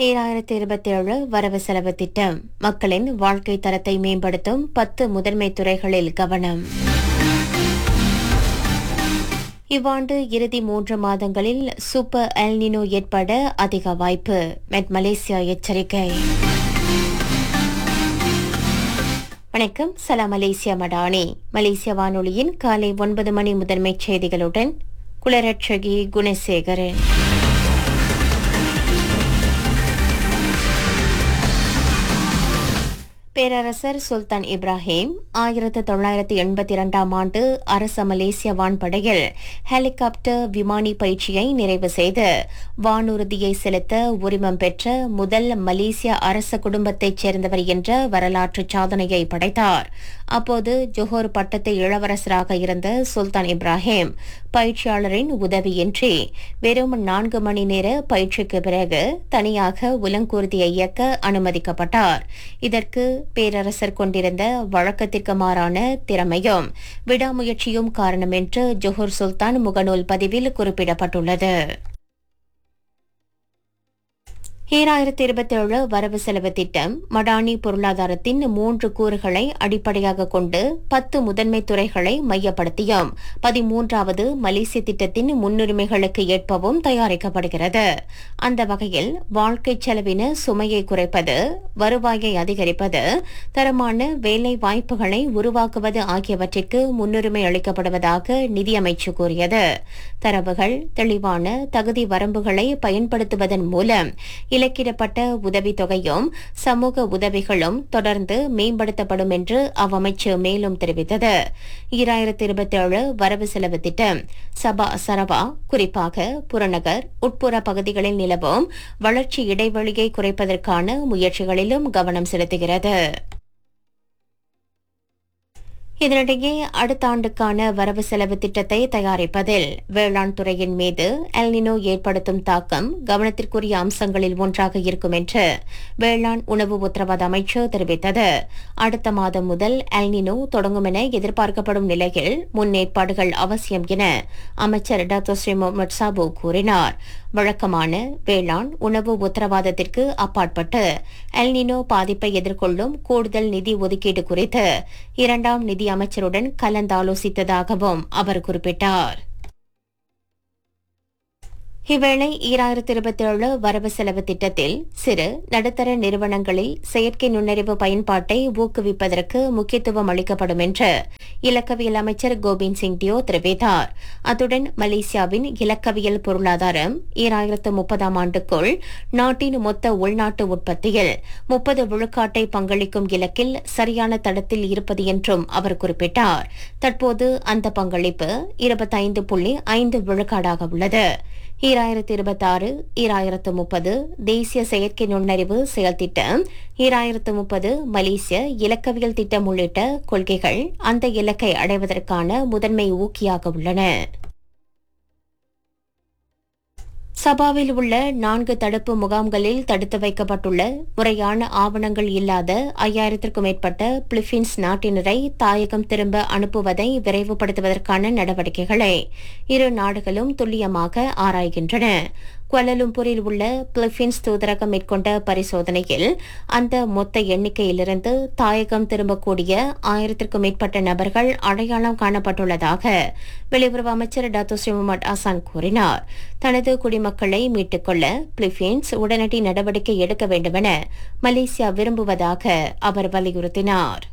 ஈராயிரத்தி இருபத்தி ஏழு வரவு செலவு திட்டம் மக்களின் வாழ்க்கை தரத்தை மேம்படுத்தும் பத்து முதன்மை துறைகளில் கவனம் இவ்வாண்டு இறுதி மூன்று மாதங்களில் சூப்பர் எல்னினோ ஏற்பட அதிக வாய்ப்பு மெட் மலேசியா எச்சரிக்கை வணக்கம் சலாம் மலேசியா மடானி மலேசிய வானொலியின் காலை ஒன்பது மணி முதன்மைச் செய்திகளுடன் குலரட்சகி குணசேகரன் பேரரசர் சுல்தான் இப்ராஹிம் ஆயிரத்து தொள்ளாயிரத்தி எண்பத்தி இரண்டாம் ஆண்டு அரச மலேசிய வான்படையில் ஹெலிகாப்டர் விமானி பயிற்சியை நிறைவு செய்து வானூர்தியை செலுத்த உரிமம் பெற்ற முதல் மலேசிய அரச குடும்பத்தைச் சேர்ந்தவர் என்ற வரலாற்று சாதனையை படைத்தார் அப்போது ஜொஹோர் பட்டத்து இளவரசராக இருந்த சுல்தான் இப்ராஹிம் பயிற்சியாளரின் உதவியின்றி வெறும் நான்கு மணி நேர பயிற்சிக்கு பிறகு தனியாக உலங்கூர்தியை இயக்க அனுமதிக்கப்பட்டார் இதற்கு பேரரசர் கொண்டிருந்த வழக்கத்திற்கு மாறான திறமையும் விடாமுயற்சியும் காரணம் என்று ஜொஹூர் சுல்தான் முகநூல் பதிவில் குறிப்பிடப்பட்டுள்ளது ஈராயிரத்தி இருபத்தி ஏழு வரவு செலவு திட்டம் மடானி பொருளாதாரத்தின் மூன்று கூறுகளை அடிப்படையாக கொண்டு பத்து முதன்மை துறைகளை மையப்படுத்தியும் பதிமூன்றாவது மலேசிய திட்டத்தின் முன்னுரிமைகளுக்கு ஏற்பவும் தயாரிக்கப்படுகிறது அந்த வகையில் வாழ்க்கை செலவின சுமையை குறைப்பது வருவாயை அதிகரிப்பது தரமான வேலை வாய்ப்புகளை உருவாக்குவது ஆகியவற்றிற்கு முன்னுரிமை அளிக்கப்படுவதாக நிதியமைச்சு கூறியது தரவுகள் தெளிவான தகுதி வரம்புகளை பயன்படுத்துவதன் மூலம் இலக்கிடப்பட்ட உதவித்தொகையும் சமூக உதவிகளும் தொடர்ந்து மேம்படுத்தப்படும் என்று அவ்வமைச்சு மேலும் தெரிவித்தது ஈராயிரத்தி இருபத்தி ஏழு வரவு செலவு திட்டம் சபா சரவா குறிப்பாக புறநகர் உட்புற பகுதிகளில் நிலவும் வளர்ச்சி இடைவெளியை குறைப்பதற்கான முயற்சிகளிலும் கவனம் செலுத்துகிறது இதனிடையே அடுத்த ஆண்டுக்கான வரவு செலவு திட்டத்தை தயாரிப்பதில் வேளாண் துறையின் மீது எல்னினோ ஏற்படுத்தும் தாக்கம் கவனத்திற்குரிய அம்சங்களில் ஒன்றாக இருக்கும் என்று வேளாண் உணவு உத்தரவாத அமைச்சு தெரிவித்தது அடுத்த மாதம் முதல் எல்னினோ தொடங்கும் என எதிர்பார்க்கப்படும் நிலையில் முன்னேற்பாடுகள் அவசியம் என அமைச்சர் டாக்டர் ஸ்ரீ முகமது சாபு கூறினார் வழக்கமான வேளாண் உணவு உத்தரவாதத்திற்கு அப்பாற்பட்டு எல்னினோ பாதிப்பை எதிர்கொள்ளும் கூடுதல் நிதி ஒதுக்கீடு குறித்து இரண்டாம் நிதி அமைச்சருடன் கலந்தாலோசித்ததாகவும் அவர் குறிப்பிட்டார் இவ்வேளை ஈராயிரத்தி இருபத்தி ஏழு வரவு செலவு திட்டத்தில் சிறு நடுத்தர நிறுவனங்களில் செயற்கை நுண்ணறிவு பயன்பாட்டை ஊக்குவிப்பதற்கு முக்கியத்துவம் அளிக்கப்படும் என்று இலக்கவியல் அமைச்சர் கோபிந்த் சிங் தியோ தெரிவித்தார் அத்துடன் மலேசியாவின் இலக்கவியல் பொருளாதாரம் ஈராயிரத்து முப்பதாம் ஆண்டுக்குள் நாட்டின் மொத்த உள்நாட்டு உற்பத்தியில் முப்பது விழுக்காட்டை பங்களிக்கும் இலக்கில் சரியான தடத்தில் இருப்பது என்றும் அவர் குறிப்பிட்டார் தற்போது அந்த பங்களிப்பு இருபத்தைந்து புள்ளி ஐந்து விழுக்காடாக உள்ளது ஈராயிரத்தி இருபத்தி ஆறு ஈராயிரத்து முப்பது தேசிய செயற்கை நுண்ணறிவு செயல் திட்டம் ஈராயிரத்து முப்பது மலேசிய இலக்கவியல் திட்டம் உள்ளிட்ட கொள்கைகள் அந்த இலக்கை அடைவதற்கான முதன்மை ஊக்கியாக உள்ளன சபாவில் உள்ள நான்கு தடுப்பு முகாம்களில் தடுத்து வைக்கப்பட்டுள்ள முறையான ஆவணங்கள் இல்லாத ஐயாயிரத்திற்கும் மேற்பட்ட பிலிப்பீன்ஸ் நாட்டினரை தாயகம் திரும்ப அனுப்புவதை விரைவுபடுத்துவதற்கான நடவடிக்கைகளை இரு நாடுகளும் துல்லியமாக ஆராய்கின்றன குவலலும்பூரில் உள்ள பிலிப்பீன்ஸ் தூதரகம் மேற்கொண்ட பரிசோதனையில் அந்த மொத்த எண்ணிக்கையிலிருந்து தாயகம் திரும்பக்கூடிய ஆயிரத்திற்கும் மேற்பட்ட நபர்கள் அடையாளம் காணப்பட்டுள்ளதாக வெளியுறவு அமைச்சர் டாக்டர் ஸ்ரீ முகமது அசான் கூறினார் தனது குடிமக்களை மீட்டுக்கொள்ள பிலிப்பீன்ஸ் உடனடி நடவடிக்கை எடுக்க வேண்டுமென மலேசியா விரும்புவதாக அவர் வலியுறுத்தினார்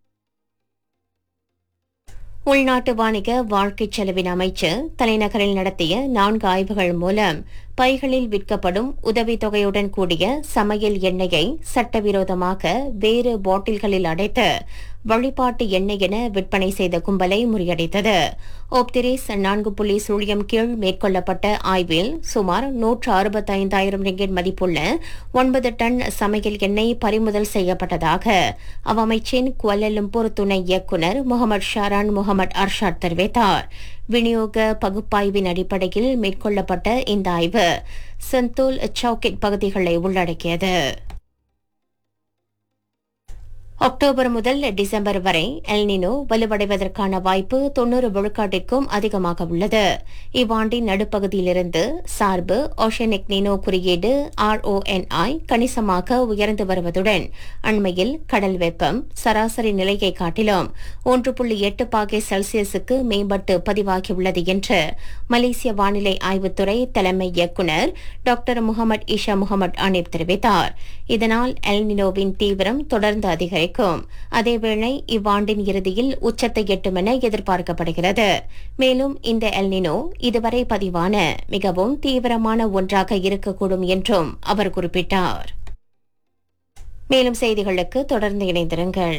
உள்நாட்டு வாணிக வாழ்க்கை செலவின் அமைச்சு தலைநகரில் நடத்திய நான்கு ஆய்வுகள் மூலம் பைகளில் விற்கப்படும் உதவித்தொகையுடன் கூடிய சமையல் எண்ணெயை சட்டவிரோதமாக வேறு பாட்டில்களில் அடைத்து வழிபாட்டு எண்ணெய் என விற்பனை செய்த கும்பலை முறியடித்தது ஓப்திரேஸ் நான்கு புள்ளி சுழியம் கீழ் மேற்கொள்ளப்பட்ட ஆய்வில் சுமார் நூற்று அறுபத்தைந்தாயிரம் ரிங்கெட் மதிப்புள்ள ஒன்பது டன் சமையல் எண்ணெய் பறிமுதல் செய்யப்பட்டதாக அவ்வமைச்சின் குவலலும்பூர் துணை இயக்குநர் முகமது ஷாரான் முகமது அர்ஷாத் தெரிவித்தார் விநியோக பகுப்பாய்வின் அடிப்படையில் மேற்கொள்ளப்பட்ட இந்த ஆய்வு செந்தூல் சவுக்கெட் பகுதிகளை உள்ளடக்கியது அக்டோபர் முதல் டிசம்பர் வரை எல்னினோ வலுவடைவதற்கான வாய்ப்பு தொன்னூறு விழுக்காட்டிற்கும் அதிகமாக உள்ளது இவ்வாண்டின் நடுப்பகுதியிலிருந்து சார்பு ஓஷனிக் நீனோ குறியீடு ஆர்ஓஎன்ஐ கணிசமாக உயர்ந்து வருவதுடன் அண்மையில் கடல் வெப்பம் சராசரி நிலையை காட்டிலும் ஒன்று புள்ளி எட்டு பாகை செல்சியஸுக்கு மேம்பட்டு பதிவாகியுள்ளது என்று மலேசிய வானிலை ஆய்வுத்துறை தலைமை இயக்குநர் டாக்டர் முகமது இஷா முகமது அனீப் தெரிவித்தார் இதனால் எல்னினோவின் தீவிரம் தொடர்ந்து அதிகரிக்கும் அதேவேளை இவ்வாண்டின் இறுதியில் உச்சத்தை எட்டும் என எதிர்பார்க்கப்படுகிறது மேலும் இந்த எல்னினோ இதுவரை பதிவான மிகவும் தீவிரமான ஒன்றாக இருக்கக்கூடும் என்றும் அவர் குறிப்பிட்டார் மேலும் செய்திகளுக்கு தொடர்ந்து இணைந்திருங்கள்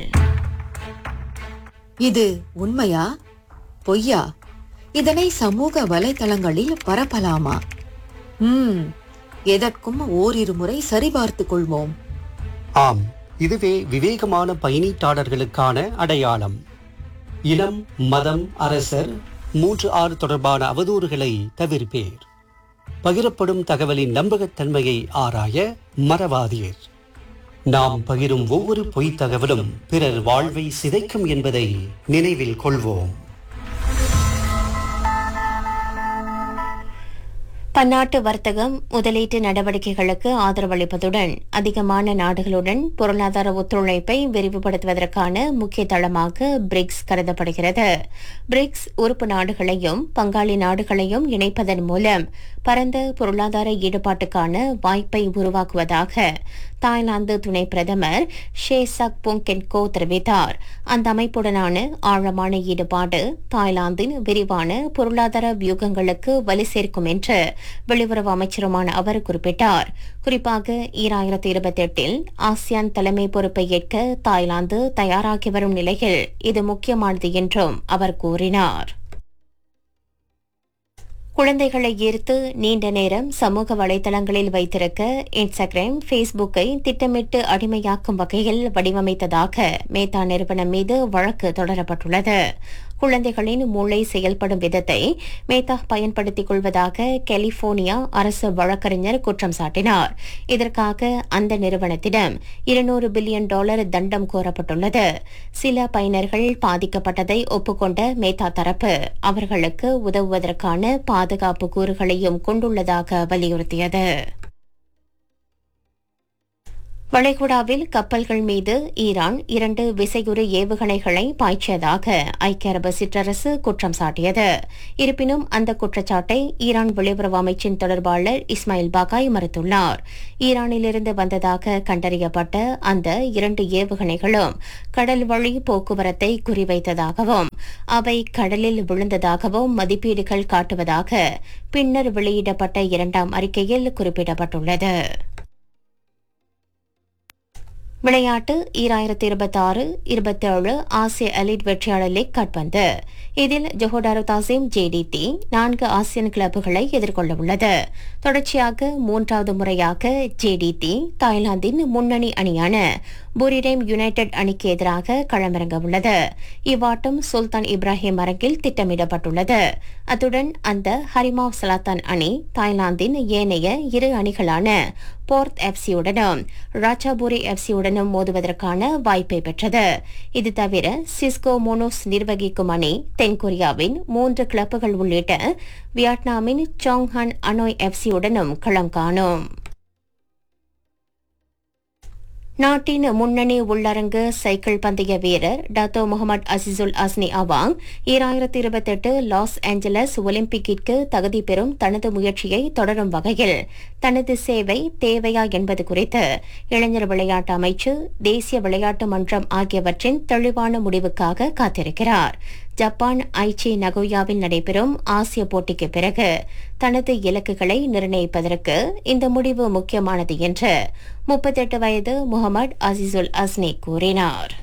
இது உண்மையா பொய்யா இதனை சமூக வலைதளங்களில் பரப்பலாமா ம் எதற்கும் ஓரிரு முறை சரிபார்த்துக் கொள்வோம் ஆம் இதுவே விவேகமான பயணீட்டாளர்களுக்கான அடையாளம் இனம் மதம் அரசர் மூன்று ஆறு தொடர்பான அவதூறுகளை தவிர்ப்பேர் பகிரப்படும் தகவலின் நம்பகத்தன்மையை ஆராய மறவாதீர் நாம் பகிரும் ஒவ்வொரு பொய்த் தகவலும் பிறர் வாழ்வை சிதைக்கும் என்பதை நினைவில் கொள்வோம் பன்னாட்டு வர்த்தகம் முதலீட்டு நடவடிக்கைகளுக்கு ஆதரவளிப்பதுடன் அதிகமான நாடுகளுடன் பொருளாதார ஒத்துழைப்பை விரிவுபடுத்துவதற்கான முக்கிய தளமாக பிரிக்ஸ் கருதப்படுகிறது பிரிக்ஸ் உறுப்பு நாடுகளையும் பங்காளி நாடுகளையும் இணைப்பதன் மூலம் பரந்த பொருளாதார ஈடுபாட்டுக்கான வாய்ப்பை உருவாக்குவதாக தாய்லாந்து துணை பிரதமர் ஷே சக் பொங்கென்கோ தெரிவித்தார் அந்த அமைப்புடனான ஆழமான ஈடுபாடு தாய்லாந்தின் விரிவான பொருளாதார வியூகங்களுக்கு வலு சேர்க்கும் என்று வெளியுறவு அமைச்சருமான அவர் குறிப்பிட்டார் குறிப்பாக ஈராயிரத்தி இருபத்தி எட்டில் ஆசியான் தலைமை பொறுப்பை ஏற்க தாய்லாந்து தயாராகி வரும் நிலையில் இது முக்கியமானது என்றும் அவர் கூறினார் குழந்தைகளை ஈர்த்து நீண்ட நேரம் சமூக வலைதளங்களில் வைத்திருக்க இன்ஸ்டாகிராம் ஃபேஸ்புக்கை திட்டமிட்டு அடிமையாக்கும் வகையில் வடிவமைத்ததாக மேத்தா நிறுவனம் மீது வழக்கு தொடரப்பட்டுள்ளது குழந்தைகளின் மூளை செயல்படும் விதத்தை மேத்தா பயன்படுத்திக் கொள்வதாக கலிபோர்னியா அரசு வழக்கறிஞர் குற்றம் சாட்டினார் இதற்காக அந்த நிறுவனத்திடம் இருநூறு பில்லியன் டாலர் தண்டம் கோரப்பட்டுள்ளது சில பயனர்கள் பாதிக்கப்பட்டதை ஒப்புக்கொண்ட மேத்தா தரப்பு அவர்களுக்கு உதவுவதற்கான பாதுகாப்பு கூறுகளையும் கொண்டுள்ளதாக வலியுறுத்தியது வளைகுடாவில் கப்பல்கள் மீது ஈரான் இரண்டு விசையுறு ஏவுகணைகளை பாய்ச்சியதாக ஐக்கிய அரபு சிற்றரசு குற்றம் சாட்டியது இருப்பினும் அந்த குற்றச்சாட்டை ஈரான் வெளியுறவு அமைச்சின் தொடர்பாளர் இஸ்மாயில் பாகாய் மறுத்துள்ளார் ஈரானிலிருந்து வந்ததாக கண்டறியப்பட்ட அந்த இரண்டு ஏவுகணைகளும் கடல் வழி போக்குவரத்தை குறிவைத்ததாகவும் அவை கடலில் விழுந்ததாகவும் மதிப்பீடுகள் காட்டுவதாக பின்னர் வெளியிடப்பட்ட இரண்டாம் அறிக்கையில் குறிப்பிடப்பட்டுள்ளது விளையாட்டு ஈராயிரத்தி இருபத்தி ஆறு இருபத்தி ஏழு ஆசிய எலிட் வெற்றியாளர் லீக் காட்பந்து இதில் ஜொஹோடாரோ தாசிம் ஜேடிடி நான்கு ஆசியன் கிளப்புகளை எதிர்கொள்ள உள்ளது தொடர்ச்சியாக மூன்றாவது முறையாக ஜேடிடி தாய்லாந்தின் முன்னணி அணியான புரிரேம் யுனைடெட் அணிக்கு எதிராக களமிறங்க உள்ளது இவ்வாட்டம் சுல்தான் இப்ராஹிம் அரங்கில் திட்டமிடப்பட்டுள்ளது அத்துடன் அந்த ஹரிமா சலாத்தான் அணி தாய்லாந்தின் ஏனைய இரு அணிகளான போர்த் எஃப்சியுடனும் ராஜாபுரி எஃப்சியுடனும் மோதுவதற்கான வாய்ப்பை பெற்றது இது தவிர சிஸ்கோ மோனோஸ் நிர்வகிக்கும் அணி தென்கொரியாவின் மூன்று கிளப்புகள் உள்ளிட்ட வியட்நாமின் சாங்ஹான் அனோய் எஃப்சியுடனும் களம் காணும் நாட்டின் முன்னணி உள்ளரங்கு சைக்கிள் பந்தய வீரர் Dato Mohammed Azizulhasni Awang ஈராயிரத்தி இருபத்தெட்டு லாஸ் ஏஞ்சலஸ் ஒலிம்பிக்கிற்கு தகுதி பெறும் தனது முயற்சியை தொடரும் வகையில் தனது சேவை தேவையா என்பது குறித்து இளைஞர் விளையாட்டு அமைச்சு தேசிய விளையாட்டு மன்றம் ஆகியவற்றின் தெளிவான முடிவுக்காக காத்திருக்கிறார் ஜப்பான் ஐச்சி நகோயாவில் நடைபெறும் ஆசிய போட்டிக்கு பிறகு தனது இலக்குகளை நிர்ணயிப்பதற்கு இந்த முடிவு முக்கியமானது என்று முப்பத்தெட்டு வயது முகமது அசிசுல் அஸ்னி கூறினார்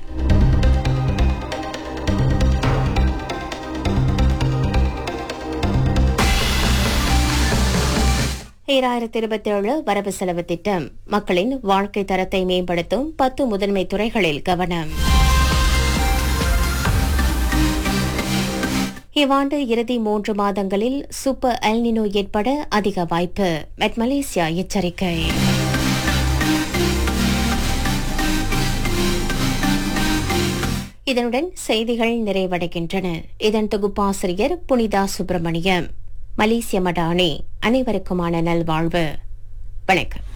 ஈராயிரத்தி இருபத்தி ஏழு வரவு செலவு திட்டம் மக்களின் வாழ்க்கை தரத்தை மேம்படுத்தும் பத்து முதன்மை துறைகளில் கவனம் இவ்வாண்டு இறுதி மூன்று மாதங்களில் சூப்பர் எல்னினோ ஏற்பட அதிக வாய்ப்பு மெட் மலேசியா எச்சரிக்கை இதனுடன் செய்திகள் நிறைவடைகின்றன இதன் தொகுப்பாசிரியர் புனிதா சுப்பிரமணியம் மலேசிய மடானி அனைவருக்குமான நல்வாழ்வு வணக்கம்